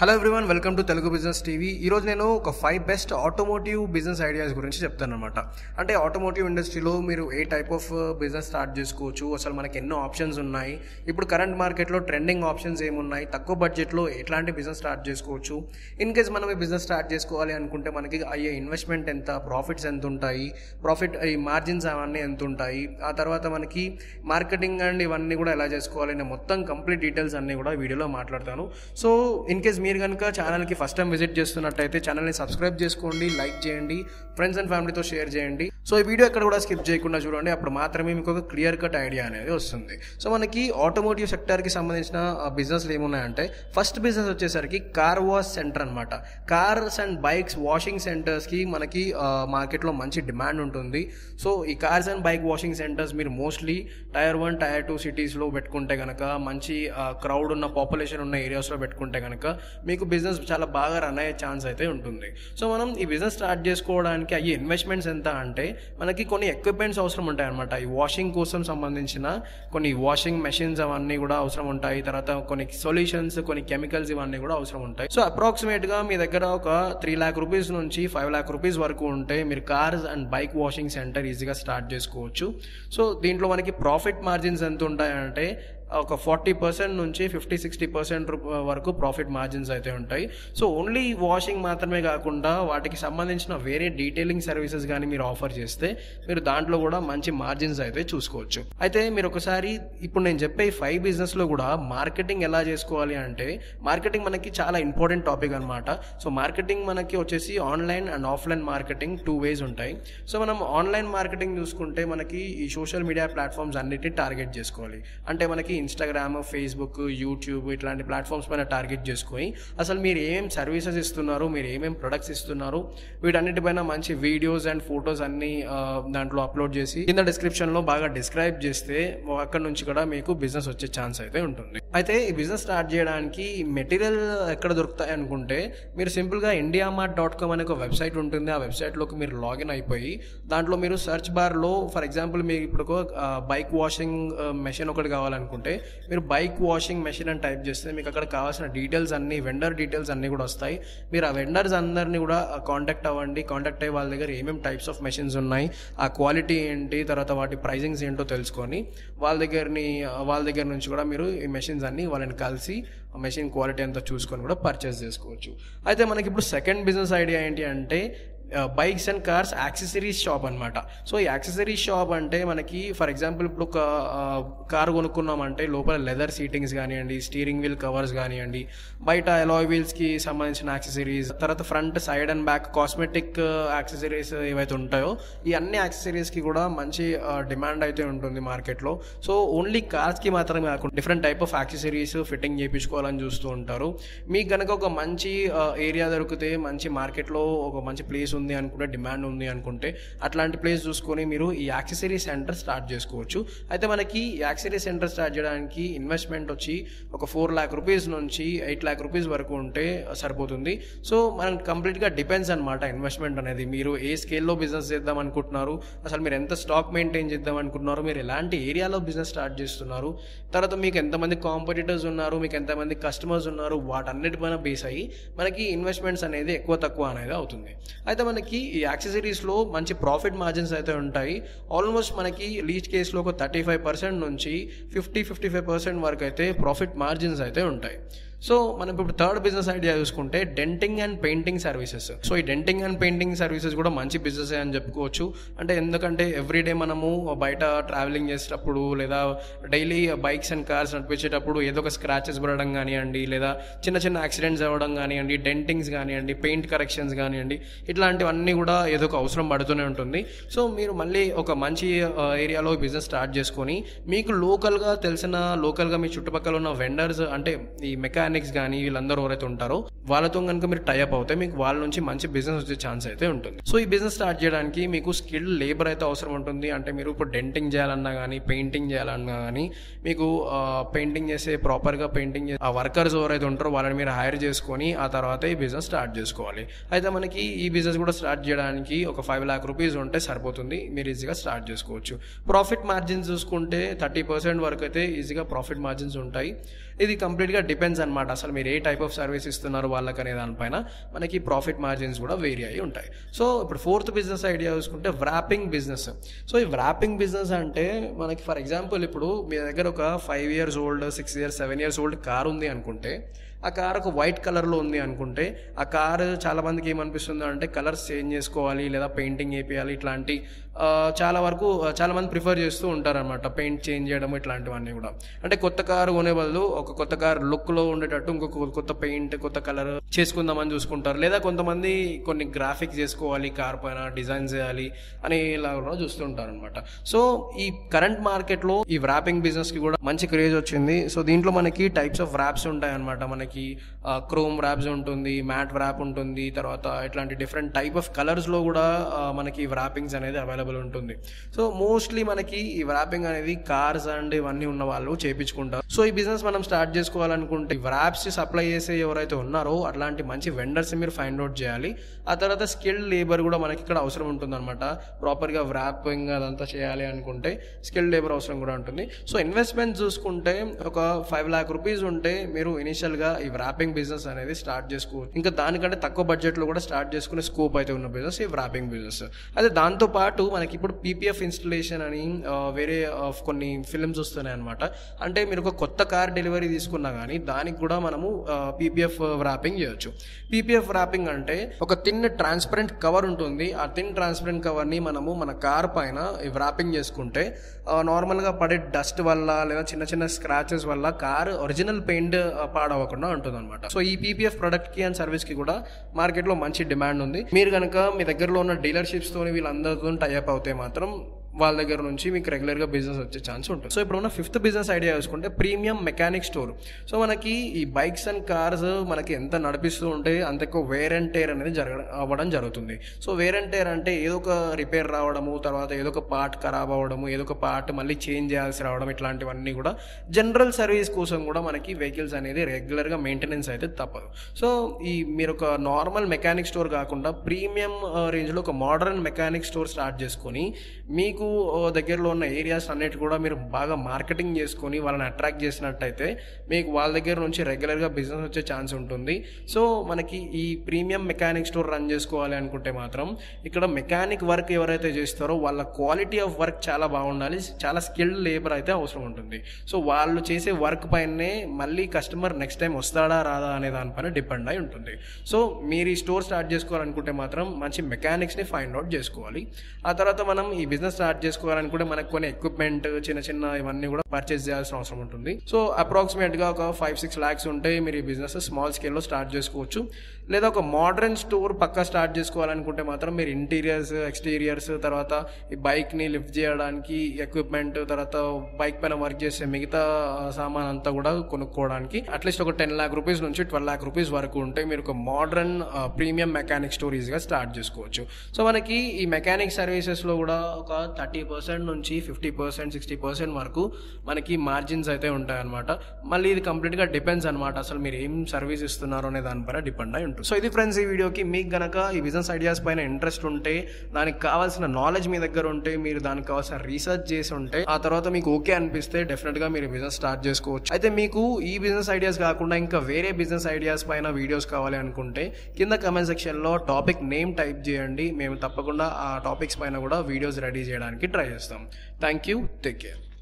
hello everyone welcome to Telugu business TV ఈరోజు నేను ఒక five best automotive business ideas గురించి చెప్తాను అనమాట అంటే ఆటోమోటివ్ ఇండస్ట్రీలో మీరు ఏ టైప్ ఆఫ్ బిజినెస్ స్టార్ట్ చేసుకోవచ్చు అసలు మనకి ఎన్నో ఆప్షన్స్ ఉన్నాయి ఇప్పుడు కరెంట్ మార్కెట్లో ట్రెండింగ్ ఆప్షన్స్ ఏమున్నాయి తక్కువ బడ్జెట్లో ఎట్లాంటి బిజినెస్ స్టార్ట్ చేసుకోవచ్చు ఇన్ కేస్ మనం ఈ బిజినెస్ స్టార్ట్ చేసుకోవాలి అనుకుంటే మనకి అయ్యే ఇన్వెస్ట్మెంట్ ఎంత ప్రాఫిట్స్ ఎంత ఉంటాయి ప్రాఫిట్ ఈ మార్జిన్స్ అవన్నీ ఎంత ఉంటాయి ఆ తర్వాత మనకి మార్కెటింగ్ అండ్ ఇవన్నీ కూడా ఎలా చేసుకోవాలి అనే మొత్తం కంప్లీట్ డీటెయిల్స్ అన్నీ కూడా వీడియోలో మాట్లాడతాను సో ఇన్ కేస్ మీరు కనుక ఛానల్కి ఫస్ట్ టైం విజిట్ చేస్తున్నట్టయితే ఛానల్ని సబ్స్క్రైబ్ చేసుకోండి లైక్ చేయండి ఫ్రెండ్స్ అండ్ ఫ్యామిలీతో షేర్ చేయండి సో ఈ వీడియో ఎక్కడ కూడా స్కిప్ చేయకుండా చూడండి అప్పుడు మాత్రమే మీకు ఒక క్లియర్ కట్ ఐడియా అనేది వస్తుంది సో మనకి ఆటోమోటివ్ సెక్టర్కి సంబంధించిన బిజినెస్లు ఏమున్నాయంటే ఫస్ట్ బిజినెస్ వచ్చేసరికి కార్ వాష్ సెంటర్ అనమాట కార్స్ అండ్ బైక్స్ వాషింగ్ సెంటర్స్కి మనకి మార్కెట్లో మంచి డిమాండ్ ఉంటుంది సో ఈ cars and bike washing centers మీరు mostly tier one tier two సిటీస్లో పెట్టుకుంటే కనుక మంచి క్రౌడ్ ఉన్న పాపులేషన్ ఉన్న ఏరియాస్లో పెట్టుకుంటే కనుక మీకు బిజినెస్ చాలా బాగా రన్ అయ్యే ఛాన్స్ అయితే ఉంటుంది సో మనం ఈ బిజినెస్ స్టార్ట్ చేసుకోవడానికి అయ్యే ఇన్వెస్ట్మెంట్స్ ఎంత అంటే మనకి కొన్ని ఎక్విప్మెంట్స్ అవసరం ఉంటాయి అనమాట ఈ వాషింగ్ కోసం సంబంధించిన కొన్ని వాషింగ్ మెషిన్స్ అవన్నీ కూడా అవసరం ఉంటాయి తర్వాత కొన్ని సొల్యూషన్స్ కొన్ని కెమికల్స్ ఇవన్నీ కూడా అవసరం ఉంటాయి సో అప్రాక్సిమేట్గా మీ దగ్గర ఒక త్రీ ల్యాక్ రూపీస్ నుంచి ఫైవ్ ల్యాక్ రూపీస్ వరకు ఉంటే మీరు cars and bike washing center ఈజీగా స్టార్ట్ చేసుకోవచ్చు సో దీంట్లో మనకి ప్రాఫిట్ మార్జిన్స్ ఎంత ఉంటాయంటే ఒక ఫార్టీ పర్సెంట్ నుంచి ఫిఫ్టీ సిక్స్టీ పర్సెంట్ వరకు ప్రాఫిట్ మార్జిన్స్ అయితే ఉంటాయి సో ఓన్లీ వాషింగ్ మాత్రమే కాకుండా వాటికి సంబంధించిన వేరే డీటెయిలింగ్ సర్వీసెస్ కానీ మీరు ఆఫర్ చేస్తే మీరు దాంట్లో కూడా మంచి మార్జిన్స్ అయితే చూసుకోవచ్చు అయితే మీరు ఒకసారి ఇప్పుడు నేను చెప్పే ఫైవ్ బిజినెస్లో కూడా మార్కెటింగ్ ఎలా చేసుకోవాలి అంటే మార్కెటింగ్ మనకి చాలా ఇంపార్టెంట్ టాపిక్ అనమాట సో మార్కెటింగ్ మనకి వచ్చేసి online and offline marketing two ways ఉంటాయి సో మనం ఆన్లైన్ మార్కెటింగ్ చూసుకుంటే మనకి ఈ సోషల్ మీడియా ప్లాట్ఫామ్స్ అన్నిటిని టార్గెట్ చేసుకోవాలి అంటే మనకి ఇన్స్టాగ్రామ్ ఫేస్బుక్ యూట్యూబ్ ఇట్లాంటి ప్లాట్ఫామ్స్ పైన టార్గెట్ చేసుకొని అసలు మీరు ఏమేమి సర్వీసెస్ ఇస్తున్నారు మీరు ఏమేమి ప్రొడక్ట్స్ ఇస్తున్నారు వీటన్నిటిపైన మంచి వీడియోస్ అండ్ ఫొటోస్ అన్ని దాంట్లో అప్లోడ్ చేసి కింద డిస్క్రిప్షన్లో బాగా డిస్క్రైబ్ చేస్తే అక్కడ నుంచి కూడా మీకు బిజినెస్ వచ్చే ఛాన్స్ అయితే ఉంటుంది అయితే ఈ బిజినెస్ స్టార్ట్ చేయడానికి మెటీరియల్ ఎక్కడ దొరుకుతాయి అనుకుంటే మీరు సింపుల్గా ఇండియా మార్ట్ డాట్ కామ్ అనే ఒక వెబ్సైట్ ఉంటుంది ఆ వెబ్సైట్లోకి మీరు లాగిన్ అయిపోయి దాంట్లో మీరు సెర్చ్ బార్లో ఫర్ ఎగ్జాంపుల్ మీకు ఇప్పుడు బైక్ వాషింగ్ మెషిన్ ఒకటి కావాలనుకుంటే మీరు బైక్ వాషింగ్ మెషిన్ అని టైప్ చేస్తే మీకు అక్కడ కావాల్సిన డీటెయిల్స్ అన్ని వెండర్ డీటెయిల్స్ అన్ని కూడా వస్తాయి మీరు ఆ వెండర్స్ అందరినీ కూడా కాంటాక్ట్ అవ్వండి కాంటాక్ట్ అయ్యి వాళ్ళ దగ్గర ఏమేమి టైప్స్ ఆఫ్ మెషిన్స్ ఉన్నాయి ఆ క్వాలిటీ ఏంటి తర్వాత వాటి ప్రైజింగ్స్ ఏంటో తెలుసుకొని వాళ్ళ దగ్గరని వాళ్ళ దగ్గర నుంచి కూడా మీరు ఈ మెషిన్స్ అన్ని వాళ్ళని కలిసి మెషిన్ క్వాలిటీ అంతా చూసుకొని కూడా పర్చేస్ చేసుకోవచ్చు అయితే మనకి ఇప్పుడు సెకండ్ బిజినెస్ ఐడియా ఏంటి అంటే bikes and cars accessories shop అనమాట సో ఈ యాక్సెసరీస్ షాప్ అంటే మనకి ఫర్ ఎగ్జాంపుల్ ఇప్పుడు ఒక కార్ కొనుక్కున్నామంటే లోపల లెదర్ సీటింగ్స్ కానివ్వండి స్టీరింగ్ వీల్ కవర్స్ కానివ్వండి బయట అలాయ్ వీల్స్కి సంబంధించిన యాక్సెసరీస్ తర్వాత front side and back cosmetic accessories ఏవైతే ఉంటాయో ఈ అన్ని యాక్సెసరీస్కి కూడా మంచి డిమాండ్ అయితే ఉంటుంది మార్కెట్లో సో ఓన్లీ కార్స్కి మాత్రమే కాకుండా different type of accessories fitting చేయించుకోవాలని చూస్తూ ఉంటారు మీకు కనుక ఒక మంచి ఏరియా దొరికితే మంచి మార్కెట్లో ఒక మంచి ప్లేస్ ఉంది అనుకుంటే డిమాండ్ ఉంది అనుకుంటే అట్లాంటి ప్లేస్ చూసుకొని మీరు ఈ యాక్సెసరీ సెంటర్ స్టార్ట్ చేసుకోవచ్చు అయితే మనకి ఈ యాక్సెసరీ సెంటర్ స్టార్ట్ చేయడానికి ఇన్వెస్ట్మెంట్ వచ్చి ఒక ఫోర్ ల్యాక్ రూపీస్ నుంచి ఎయిట్ ల్యాక్ రూపీస్ వరకు ఉంటే సరిపోతుంది సో మనం కంప్లీట్గా డిపెండ్స్ అనమాట ఇన్వెస్ట్మెంట్ అనేది మీరు ఏ స్కేల్లో బిజినెస్ చేద్దాం అనుకుంటున్నారు అసలు మీరు ఎంత స్టాక్ మెయింటైన్ చేద్దాం అనుకుంటున్నారు మీరు ఎలాంటి ఏరియాలో బిజినెస్ స్టార్ట్ చేస్తున్నారు తర్వాత మీకు ఎంతమంది కాంపిటీటర్స్ ఉన్నారు మీకు ఎంతమంది కస్టమర్స్ ఉన్నారు వాటన్నిటిపైన బేస్ అయ్యి మనకి ఇన్వెస్ట్మెంట్స్ అనేది ఎక్కువ తక్కువ అనేది అవుతుంది అయితే మనకి ఈ యాక్సెసరీస్లో మంచి ప్రాఫిట్ మార్జిన్స్ అయితే ఉంటాయి ఆల్మోస్ట్ మనకి లీస్ట్ కేసులో ఒక థర్టీ ఫైవ్ పర్సెంట్ నుంచి ఫిఫ్టీ ఫిఫ్టీ ఫైవ్ పర్సెంట్ వరకు అయితే ప్రాఫిట్ మార్జిన్స్ అయితే ఉంటాయి సో మనం ఇప్పుడు థర్డ్ బిజినెస్ ఐడియా చూసుకుంటే denting and painting services so ఈ డెంటింగ్ అండ్ పెయింటింగ్ సర్వీసెస్ కూడా మంచి బిజినెస్ అని చెప్పుకోవచ్చు అంటే ఎందుకంటే ఎవ్రీడే మనము బయట ట్రావెలింగ్ చేసేటప్పుడు లేదా డైలీ బైక్స్ అండ్ కార్స్ నడిపించేటప్పుడు ఏదో ఒక స్క్రాచెస్ పడడం కానివ్వండి లేదా చిన్న చిన్న యాక్సిడెంట్స్ అవ్వడం కానివ్వండి డెంటింగ్స్ కానివ్వండి పెయింట్ కరెక్షన్స్ కానివ్వండి ఇట్లాంటివన్నీ కూడా ఏదో ఒక అవసరం పడుతూనే ఉంటుంది సో మీరు మళ్ళీ ఒక మంచి ఏరియాలో బిజినెస్ స్టార్ట్ చేసుకొని మీకు లోకల్గా తెలిసిన లోకల్గా మీ చుట్టుపక్కల ఉన్న వెండర్స్ అంటే ఈ మెకానిక్ మెకానిక్స్ కానీ వీళ్ళందరూ ఎవరైతే ఉంటారో వాళ్ళతో కనుక మీరు టైఅప్ అవుతే మీకు వాళ్ళ నుంచి మంచి బిజినెస్ వచ్చే ఛాన్స్ అయితే ఉంటుంది సో ఈ బిజినెస్ స్టార్ట్ చేయడానికి మీకు స్కిల్ లేబర్ అయితే అవసరం ఉంటుంది అంటే మీరు ఇప్పుడు డెంటింగ్ చేయాలన్నా కానీ పెయింటింగ్ చేయాలన్నా కానీ మీకు పెయింటింగ్ చేసే ప్రాపర్గా పెయింటింగ్ చేసే ఆ వర్కర్స్ ఎవరైతే ఉంటారో వాళ్ళని మీరు హైర్ చేసుకొని ఆ తర్వాత ఈ బిజినెస్ స్టార్ట్ చేసుకోవాలి అయితే మనకి ఈ బిజినెస్ కూడా స్టార్ట్ చేయడానికి ఒక ఫైవ్ ల్యాక్ రూపీస్ ఉంటే సరిపోతుంది మీరు ఈజీగా స్టార్ట్ చేసుకోవచ్చు ప్రాఫిట్ మార్జిన్స్ చూసుకుంటే థర్టీ పర్సెంట్ వరకు అయితే ఈజీగా ప్రాఫిట్ మార్జిన్స్ ఉంటాయి ఇది కంప్లీట్గా డిపెండ్స్ అనమాట అనమాట అసలు మీరు ఏ టైప్ ఆఫ్ సర్వీస్ ఇస్తున్నారు వాళ్ళకి అనే దానిపైన మనకి ప్రాఫిట్ మార్జిన్స్ కూడా వేరీ అయి ఉంటాయి సో ఇప్పుడు ఫోర్త్ బిజినెస్ ఐడియా చూసుకుంటే వ్రాపింగ్ బిజినెస్ సో ఈ వ్రాపింగ్ బిజినెస్ అంటే మనకి ఫర్ ఎగ్జాంపుల్ ఇప్పుడు మీ దగ్గర ఒక five years old six years seven years old car ఉంది అనుకుంటే ఆ కార్ ఒక వైట్ కలర్లో ఉంది అనుకుంటే ఆ కార్ చాలా మందికి ఏమనిపిస్తుంది అంటే కలర్స్ చేంజ్ చేసుకోవాలి లేదా పెయింటింగ్ వేపియాలి ఇట్లాంటి ఆ, చాలా వరకు ఆ, చాలా మంది ప్రిఫర్ చేస్తూ ఉంటారనమాట పెయింట్ చేంజ్ చేయడం ఇట్లాంటివన్నీ కూడా అంటే కొత్త కారు కొనే బదులు ఒక కొత్త కార్ లుక్లో ఉండేటట్టు ఇంకొక కొత్త పెయింట్ కొత్త కలర్ చేసుకుందామని చూసుకుంటారు లేదా కొంతమంది కొన్ని గ్రాఫిక్స్ చేసుకోవాలి కార్ పైన డిజైన్ చేయాలి అని ఇలా కూడా చూస్తుంటారు అనమాట సో ఈ కరెంట్ మార్కెట్లో ఈ వ్రాపింగ్ బిజినెస్కి కూడా మంచి క్రేజ్ వచ్చింది సో దీంట్లో మనకి టైప్స్ ఆఫ్ ర్యాప్స్ ఉంటాయి అనమాట మనకి క్రోమ్ ర్యాప్స్ ఉంటుంది మ్యాట్ వ్రాప్ ఉంటుంది తర్వాత ఇట్లాంటి డిఫరెంట్ టైప్ ఆఫ్ కలర్స్లో కూడా ఆ, మనకి వ్రాపింగ్స్ అనేది అవైలబుల్ ఉంటుంది సో మోస్ట్లీ మనకి ఈ వ్రాపింగ్ అనేది కార్స్ అండ్ ఇవన్నీ ఉన్న వాళ్ళు చేపించుకుంటారు సో ఈ బిజినెస్ మనం స్టార్ట్ చేసుకోవాలనుకుంటే వ్రాప్స్ సప్లై చేసే ఎవరైతే ఉన్నారో అట్లాంటి మంచి వెండర్స్ మీరు ఫైండ్ అవుట్ చేయాలి ఆ తర్వాత స్కిల్డ్ లేబర్ కూడా మనకి ఇక్కడ అవసరం ఉంటుంది అనమాట ప్రాపర్గా వ్రాపింగ్ అదంతా చేయాలి అనుకుంటే స్కిల్డ్ లేబర్ అవసరం కూడా ఉంటుంది సో ఇన్వెస్ట్మెంట్ చూసుకుంటే ఒక ఫైవ్ లాక్ రూపీస్ ఉంటే మీరు ఇనిషియల్గా ఈ వ్రాపింగ్ బిజినెస్ అనేది స్టార్ట్ చేసుకోవచ్చు ఇంకా దానికంటే తక్కువ బడ్జెట్లో కూడా స్టార్ట్ చేసుకునే స్కోప్ అయితే ఉన్న బిజినెస్ ఈ వ్రాపింగ్ బిజినెస్ అదే దాంతో పాటు మనకి ఇప్పుడు పీపీఎఫ్ ఇన్స్టలేషన్ అని ఆ, వేరే ఆ, కొన్ని ఫిల్మ్స్ వస్తున్నాయి అనమాట అంటే మీరు ఒక కొత్త కార్ డెలివరీ తీసుకున్నా కానీ దానికి కూడా మనము పీపీఎఫ్ వ్రాపింగ్ చేయొచ్చు పీపీఎఫ్ వ్రాపింగ్ అంటే ఒక తిన్ ట్రాన్స్పరెంట్ కవర్ ఉంటుంది ఆ తిన్ ట్రాన్స్పరెంట్ కవర్ని మనము మన కార్ పైన వ్రాపింగ్ చేసుకుంటే ఆ, నార్మల్గా పడే డస్ట్ వల్ల లేదా చిన్న చిన్న స్క్రాచెస్ వల్ల కార్ ఒరిజినల్ పెయింట్ పాడవకుండా ఉంటుంది అనమాట సో ఈ పీపీఎఫ్ ప్రొడక్ట్కి అండ్ సర్వీస్కి కూడా మార్కెట్లో మంచి డిమాండ్ ఉంది మీరు కనుక మీ దగ్గరలో ఉన్న డీలర్షిప్స్తో వీళ్ళందరితో టైప్ అవుతే మాత్రం వాళ్ళ దగ్గర నుంచి మీకు రెగ్యులర్గా బిజినెస్ వచ్చే ఛాన్స్ ఉంటుంది సో ఇప్పుడు ఉన్న ఫిఫ్త్ బిజినెస్ ఐడియా చూసుకుంటే ప్రీమియం మెకానిక్ స్టోర్ సో మనకి ఈ బైక్స్ అండ్ కార్స్ మనకి ఎంత నడిపిస్తూ ఉంటే అంత ఎక్కువ వేర్ అండ్ టేర్ అనేది జరగడం అవ్వడం జరుగుతుంది సో వేర్ అండ్ టేర్ అంటే ఏదో ఒక రిపేర్ రావడము తర్వాత ఏదో ఒక పార్ట్ ఖరాబ్ అవ్వడము ఏదో ఒక పార్ట్ మళ్ళీ చేంజ్ చేయాల్సి రావడం ఇట్లాంటివన్నీ కూడా జనరల్ సర్వీస్ కోసం కూడా మనకి వెహికల్స్ అనేది రెగ్యులర్గా మెయింటెనెన్స్ అయితే తప్పదు సో ఈ మీరు ఒక నార్మల్ మెకానిక్ స్టోర్ కాకుండా ప్రీమియం రేంజ్లో ఒక మోడర్న్ మెకానిక్ స్టోర్ స్టార్ట్ చేసుకొని మీకు ఆ, దగ్గరలో ఉన్న ఏరియాస్ అన్నిటి కూడా మీరు బాగా మార్కెటింగ్ చేసుకొని వాళ్ళని అట్రాక్ట్ చేసినట్టయితే మీకు వాళ్ళ దగ్గర నుంచి రెగ్యులర్గా బిజినెస్ వచ్చే ఛాన్స్ ఉంటుంది సో మనకి ఈ ప్రీమియం మెకానిక్ స్టోర్ రన్ చేసుకోవాలి అనుకుంటే మాత్రం ఇక్కడ మెకానిక్ వర్క్ ఎవరైతే చేస్తారో వాళ్ళ క్వాలిటీ ఆఫ్ వర్క్ చాలా బాగుండాలి చాలా స్కిల్డ్ లేబర్ అయితే అవసరం ఉంటుంది సో వాళ్ళు చేసే వర్క్ పైనే మళ్ళీ కస్టమర్ నెక్స్ట్ టైం వస్తాడా రాదా అనే దానిపైన డిపెండ్ అయి ఉంటుంది సో మీరు ఈ స్టోర్ స్టార్ట్ చేసుకోవాలనుకుంటే మాత్రం మంచి మెకానిక్స్ని ఫైండ్ అవుట్ చేసుకోవాలి ఆ తర్వాత మనం ఈ బిజినెస్ స్టార్ట్ చేసుకోవాలనుకుంటే మనకు కొన్ని ఎక్విప్మెంట్ చిన్న చిన్న ఇవన్నీ కూడా పర్చేస్ చేయాల్సిన అవసరం ఉంటుంది సో అప్రాక్సిమేట్గా ఒక ఫైవ్ సిక్స్ ల్యాక్స్ ఉంటే మీరు ఈ బిజినెస్ స్మాల్ స్కేల్లో స్టార్ట్ చేసుకోవచ్చు లేదా ఒక మోడర్న్ స్టోర్ పక్కా స్టార్ట్ చేసుకోవాలనుకుంటే మాత్రం మీరు ఇంటీరియర్స్ ఎక్స్టీరియర్స్ తర్వాత ఈ బైక్ని లిఫ్ట్ చేయడానికి ఎక్విప్మెంట్ తర్వాత బైక్ పైన వర్క్ చేసే మిగతా ఆ, సామాన్ అంతా కూడా కొనుక్కోవడానికి అట్లీస్ట్ ఒక టెన్ లాక్ రూపీస్ నుంచి ట్వెల్వ్ లాక్ రూపీస్ వరకు ఉంటే మీరు ఒక మోడర్న్ ప్రీమియం మెకానిక్ స్టోరీస్గా స్టార్ట్ చేసుకోవచ్చు సో మనకి ఈ మెకానిక్ సర్వీసెస్లో కూడా ఒక థర్టీ పర్సెంట్ నుంచి ఫిఫ్టీ పర్సెంట్ సిక్స్టీ పర్సెంట్ వరకు మనకి మార్జిన్స్ అయితే ఉంటాయన్నమాట మళ్ళీ ఇది కంప్లీట్గా డిపెండ్స్ అనమాట అసలు మీరు ఏం సర్వీస్ ఇస్తున్నారో అనే దానిపైన డిపెండ్ అయి ఉంటుంది సో ఇది ఫ్రెండ్స్ ఈ వీడియోకి మీకు గనక ఈ బిజినెస్ ఐడియాస్ పైన ఇంట్రెస్ట్ ఉంటే దానికి కావాల్సిన నాలెడ్జ్ మీ దగ్గర ఉంటే మీరు దానికి కావాల్సిన రీసెర్చ్ చేసి ఉంటే ఆ తర్వాత మీకు ఓకే అనిపిస్తే డెఫినెట్గా మీరు బిజినెస్ స్టార్ట్ చేసుకోవచ్చు అయితే మీకు ఈ బిజినెస్ ఐడియాస్ కాకుండా ఇంకా వేరే బిజినెస్ ఐడియాస్ పైన వీడియోస్ కావాలి అనుకుంటే కింద కమెంట్ సెక్షన్లో టాపిక్ నేమ్ టైప్ చేయండి మేము తప్పకుండా ఆ టాపిక్స్ పైన కూడా వీడియోస్ రెడీ చేయడానికి ట్రై చేస్తాం థ్యాంక్ యూ టేక్ కేర్